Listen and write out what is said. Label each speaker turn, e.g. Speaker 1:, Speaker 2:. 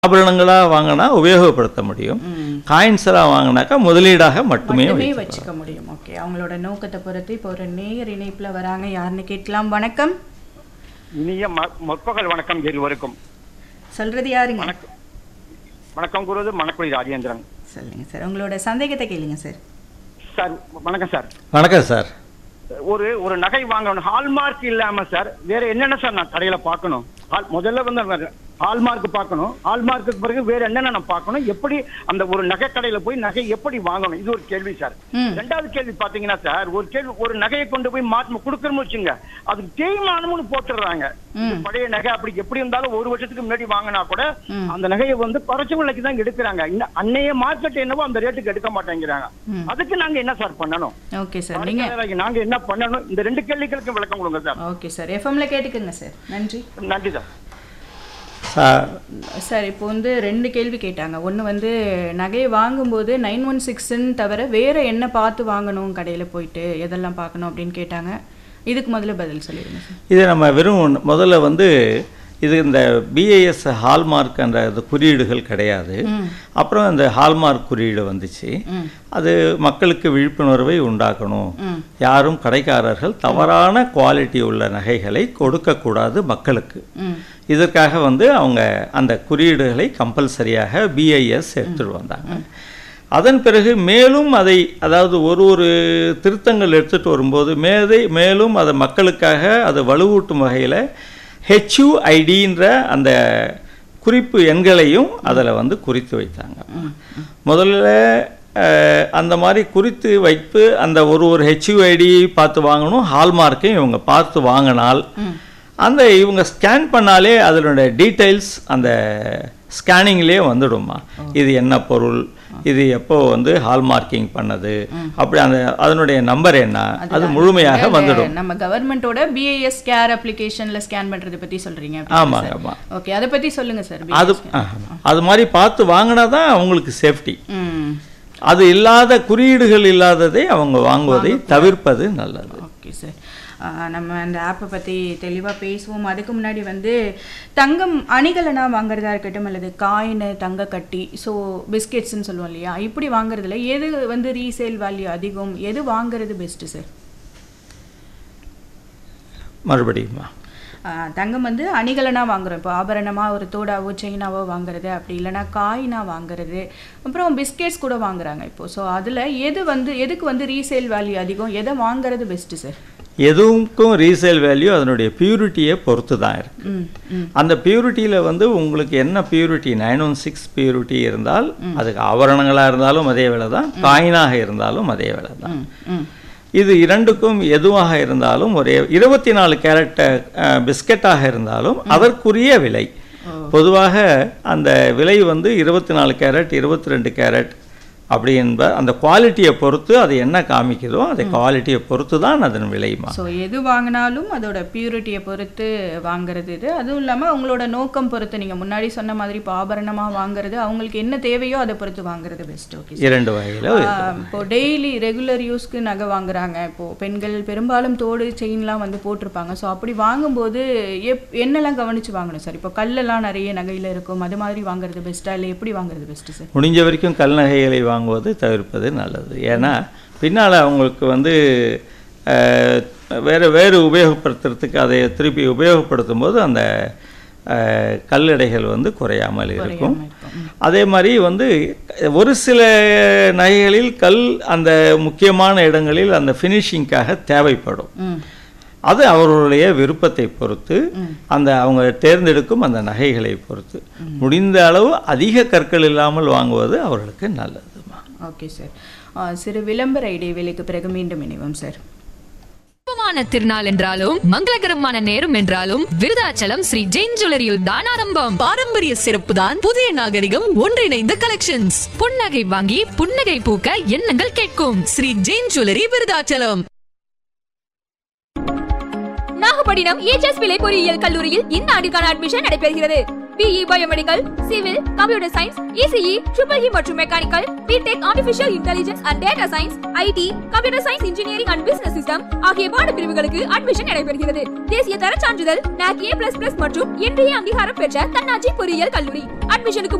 Speaker 1: ஆபரணங்களாக வாங்கினா உபயோகப்படுத்த முடியும்
Speaker 2: ம்.
Speaker 1: காயின்ஸெல்லாம் வாங்கினாக்கா முதலீடாக மட்டுமே
Speaker 2: மட்டுமே
Speaker 1: வைக்கலாம்.
Speaker 2: வச்சுக்க முடியும் ஓகே அவங்களோட நோக்கத்தை பொறுத்து இப்போ ஒரு நேயர் இணைப்புல வராங்க யாருன்னு கேட்கலாம் வணக்கம்
Speaker 3: இனிய ம- முற்பகல் வணக்கம் இருவருக்கும்
Speaker 2: சொல்றது யாருங்க
Speaker 3: வணக்கம் வணக்கம் கூறுவது மணக்குடி ராஜேந்திரன்
Speaker 2: சொல்லுங்க சார் உங்களோட சந்தேகத்தை கேளுங்க சார்
Speaker 3: சார் வணக்கம் சார்
Speaker 1: வணக்கம் சார்
Speaker 3: ஒரு ஒரு நகை வாங்கணும் ஹால்மார்க் இல்லாம சார் வேற என்னென்ன சார் நான் கடையில பார்க்கணும் ஹால் முதல்ல வந்து ஹால்மார்க் பார்க்கணும் ஹால்மார்க்கு பிறகு வேற என்னென்ன நான் பார்க்கணும் எப்படி அந்த ஒரு நகை கடையில போய் நகை எப்படி வாங்கணும் இது ஒரு கேள்வி சார்
Speaker 2: ம்.
Speaker 3: ரெண்டாவது கேள்வி பாத்தீங்கன்னா சார் ஒரு கேள்வி ஒரு நகையை கொண்டு போய் மாற்றி கொடுக்கணும்னு வச்சுங்க அதுக்கு தேய்மானம்னு போட்டுடுறாங்க இது பழைய நகை அப்படி எப்படி இருந்தாலும் ஒரு வருஷத்துக்கு முன்னாடி வாங்கினா கூட
Speaker 2: ம்.
Speaker 3: அந்த நகையை வந்து குறைச்ச விலைக்கு தான் எடுக்கிறாங்க இன்னும் அன்னைய மார்க்கெட் என்னவோ அந்த ரேட்டுக்கு எடுக்க மாட்டேங்கிறாங்க
Speaker 2: ம்.
Speaker 3: அதுக்கு நாங்க என்ன சார் பண்ணணும்
Speaker 2: ஓகே சார் நீங்க
Speaker 3: வாடிக்கையாளராகி நாங்க என்ன பண்ணணும் இந்த ரெண்டு கேள்விகளுக்கு விளக்கம் கொடுங்க சார்
Speaker 2: ஓகே சார் எஃப்எம்ல கேட்டுக்கோங்க சார் நன்றி
Speaker 3: நன்றி சார்
Speaker 1: சார்
Speaker 2: சார் இப்போ வந்து ரெண்டு கேள்வி கேட்டாங்க ஒன்று வந்து நகையை வாங்கும்போது நைன் ஒன் சிக்ஸ்ன்னு தவிர வேற என்ன பார்த்து வாங்கணும் கடையில் போயிட்டு எதெல்லாம் பார்க்கணும் அப்படின்னு கேட்டாங்க இதுக்கு முதல்ல பதில் சொல்லிடுங்க சார்
Speaker 1: இது நம்ம வெறும் ஒண்ணு- முதல்ல வந்து இது இந்த பிஏஎஸ் ஹால்மார்க் என்ற இது குறியீடுகள் கிடையாது அப்புறம் இந்த ஹால்மார்க் குறியீடு வந்துச்சு
Speaker 2: ம்.
Speaker 1: அது மக்களுக்கு விழிப்புணர்வை உண்டாக்கணும்
Speaker 2: ம்.
Speaker 1: யாரும் கடைக்காரர்கள் தவறான குவாலிட்டி உள்ள நகைகளை கொடுக்கக்கூடாது மக்களுக்கு
Speaker 2: ம்
Speaker 1: இதற்காக வந்து அவங்க அந்த குறியீடுகளை கம்பல்சரியாக பிஐஎஸ் எடுத்துட்டு வந்தாங்க அதன் பிறகு மேலும் அதை அதாவது ஒரு ஒரு திருத்தங்கள் எடுத்துட்டு வரும்போது மேதை மேலும் அதை மக்களுக்காக அதை வலுவூட்டும் வகையில் ஹெச்யூஐடின்ற அந்த குறிப்பு எண்களையும் அதில் வந்து குறித்து வைத்தாங்க முதல்ல அஹ், அந்த மாதிரி குறித்து வைப்பு அந்த ஒரு ஒரு ஹெச்யூஐடி பார்த்து வாங்கணும் ஹால்மார்க்கையும் இவங்க பார்த்து வாங்கினால் அந்த இவங்க ஸ்கேன் பண்ணாலே அதனுடைய டீடைல்ஸ் அந்த ஸ்கேனிங்லேயே வந்துடுமா இது என்ன பொருள் இது எப்போ வந்து ஹால்மார்க்கிங் பண்ணது அப்படி அந்த அதனுடைய நம்பர் என்ன அது
Speaker 2: அதுதான்.
Speaker 1: முழுமையாக
Speaker 2: இந்த
Speaker 1: வந்துடும்
Speaker 2: நம்ம கவர்மெண்டோட பிஏஎஸ் கேர் அப்ளிகேஷன்ல ஸ்கேன் பண்றதை பத்தி சொல்றீங்க
Speaker 1: ஆமாங்க ஆமாம்
Speaker 2: ஓகே அதை பத்தி சொல்லுங்க சார்
Speaker 1: அது ஆமா. அது மாதிரி பார்த்து வாங்கினா தான் அவங்களுக்கு சேஃப்டி
Speaker 2: ம்
Speaker 1: அது இல்லாத குறியீடுகள் இல்லாததை அவங்க வாங்குவதை தவிர்ப்பது நல்லது
Speaker 2: ஓகே சார் நம்ம அந்த ஆப்பை பற்றி தெளிவாக பேசுவோம் அதுக்கு முன்னாடி வந்து தங்கம் அணிகலனா வாங்குறதா இருக்கட்டும் அல்லது காயின் தங்க கட்டி ஸோ பிஸ்கெட்ஸ்னு சொல்லுவோம் இல்லையா இப்படி வாங்குறதுல எது வந்து ரீசேல் வேல்யூ அதிகம் எது வாங்குறது பெஸ்ட்டு சார்
Speaker 1: மறுபடியுமா
Speaker 2: தங்கம் வந்து அணிகலனா வாங்குறோம் இப்போ ஆபரணமாக ஒரு தோடாவோ செயினாவோ வாங்குறது அப்படி இல்லைன்னா காயினா வாங்குறது அப்புறம் பிஸ்கெட்ஸ் கூட வாங்குறாங்க இப்போ ஸோ அதில் எது வந்து எதுக்கு வந்து ரீசேல் வேல்யூ அதிகம் எதை வாங்குறது பெஸ்ட்டு சார்
Speaker 1: எதுவுக்கும் ரீசேல் வேல்யூ அதனுடைய பியூரிட்டியை பொறுத்து தான் இருக்கு
Speaker 2: ம் ம்
Speaker 1: அந்த பியூரிட்டியில் வந்து உங்களுக்கு என்ன purity nine one six purity இருந்தால் அதுக்கு ஆபரணங்களாக இருந்தாலும் அதே வேலை தான் காயினாக இருந்தாலும் அதே வேலை தான்
Speaker 2: ம் ம்
Speaker 1: இது இரண்டுக்கும் எதுவாக இருந்தாலும் ஒரே இருபத்தி நாலு கேரட் பிஸ்கெட்டாக இருந்தாலும் அதற்குரிய விலை பொதுவாக அந்த விலை வந்து இருபத்தி நாலு கேரட் இருபத்தி ரெண்டு கேரட் அப்படி என்ப அந்த குவாலிட்டியை பொறுத்து அது என்ன காமிக்குதோ அந்த குவாலிட்டியை பொறுத்து தான் அதன் விலைமா
Speaker 2: ஸோ எது வாங்கினாலும் அதோட பியூரிட்டியை பொறுத்து வாங்குறது இது அதுவும் இல்லாமல் உங்களோட நோக்கம் பொறுத்து நீங்கள் முன்னாடி சொன்ன மாதிரி இப்போ ஆபரணமாக வாங்குறது அவங்களுக்கு என்ன தேவையோ அதை பொறுத்து வாங்குறது பெஸ்ட் ஓகே
Speaker 1: இரண்டு வகையில்
Speaker 2: இப்போ டெய்லி ரெகுலர் யூஸ்க்கு நகை வாங்குறாங்க இப்போ பெண்கள் பெரும்பாலும் தோடு செயின்லாம் வந்து போட்டிருப்பாங்க ஸோ அப்படி வாங்கும்போது எப் என்னெல்லாம் கவனிச்சு வாங்கணும் சார் இப்போ கல்லெல்லாம் நிறைய நகையில் இருக்கும் அது மாதிரி வாங்குறது பெஸ்ட்டா இல்லை எப்படி வாங்குறது பெஸ்ட்டு சார்
Speaker 1: முடிஞ்ச வரைக்கும் கல் நகைகளை வாங்குவது தவிர்ப்பது நல்லது ஏன்னா பின்னால் அவங்களுக்கு வந்து அஹ், வேறு வேறு உபயோகப்படுத்துறதுக்கு அதை திருப்பி உபயோகப்படுத்தும் போது அந்த அஹ், கல்லடைகள் வந்து குறையாமல் இருக்கும் அதே மாதிரி வந்து ஒரு சில நகைகளில் கல் அந்த முக்கியமான இடங்களில் அந்த ஃபினிஷிங்காக தேவைப்படும்
Speaker 2: ம்
Speaker 1: அது அவர்களுடைய விருப்பத்தை பொறுத்து அந்த அவங்க தேர்ந்தெடுக்கும் அந்த நகைகளை பொறுத்து முடிந்த அளவு அதிக கற்கள் இல்லாமல் வாங்குவது அவர்களுக்கு நல்லதுமா
Speaker 2: ஓகே சார் சிறு விளம்பர இடைவேளைக்கு பிறகு மீண்டும் இணைவோம் சார்
Speaker 4: சிறப்பான திருநாள் என்றாலும் மங்களகரமான நேரம் என்றாலும் விருதாச்சலம் ஸ்ரீ ஜெயின் ஜுவல்லரியில் தான் ஆரம்பம்
Speaker 5: பாரம்பரிய சிறப்பு தான் புதிய நாகரிகம் ஒன்றிணைந்த கலெக்ஷன்ஸ்
Speaker 4: புன்னகை வாங்கி புன்னகை பூக்க எண்ணங்கள் கேட்கும்
Speaker 5: ஸ்ரீ ஜெயின் ஜுவல்லரி விருதாச்சலம்
Speaker 6: நாகப்பட்டினம் EHS பிள்ளை பொறியியல் கல்லூரியில் இந்த ஆண்டிற்கான அட்மிஷன் நடைபெறுகிறது B E biomedical civil computer science ECE triple E மற்றும் mechanical B Tech artificial intelligence and data science IT computer science engineering and business system ஆகிய பாட பிரிவுகளுக்கு அட்மிஷன் நடைபெறுகிறது தேசிய தர சான்றிதழ் NAC A++ மற்றும் இன்றைய அங்கீகாரம் பெற்ற தன்னாட்சி பொறியியல் கல்லூரி அட்மிஷனுக்கு